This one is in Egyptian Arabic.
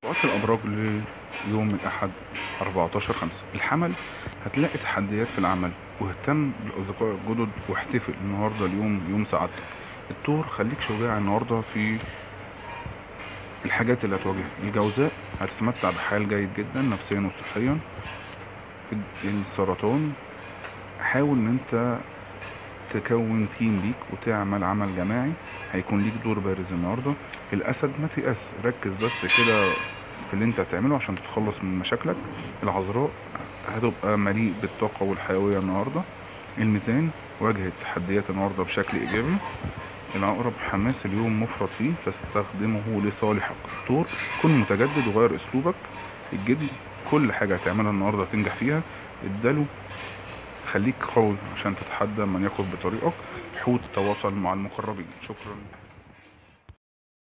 وقت الأبراج ليوم الأحد 14 5 الحمل هتلاقي تحديات في العمل واهتم بالأصدقاء الجدد واحتفل النهاردة اليوم يوم سعادتك الثور خليك شجاع النهاردة في الحاجات اللي هتواجهها الجوزاء هتتمتع بحال جيد جدا نفسيا وصحيا السرطان حاول ان انت تكون تيم ليك وتعمل عمل جماعي هيكون ليك دور بارز النهارده الاسد ما تيأس ركز بس كده في اللي انت هتعمله عشان تتخلص من مشاكلك العذراء هتبقى مليء بالطاقة والحيوية النهاردة الميزان واجه التحديات النهاردة بشكل إيجابي العقرب حماس اليوم مفرط فيه فاستخدمه لصالحك الثور كن متجدد وغير أسلوبك الجدي كل حاجة هتعملها النهاردة تنجح فيها اداله خليك قوي عشان تتحدى من يقف بطريقك حوت تواصل مع المقربين شكرا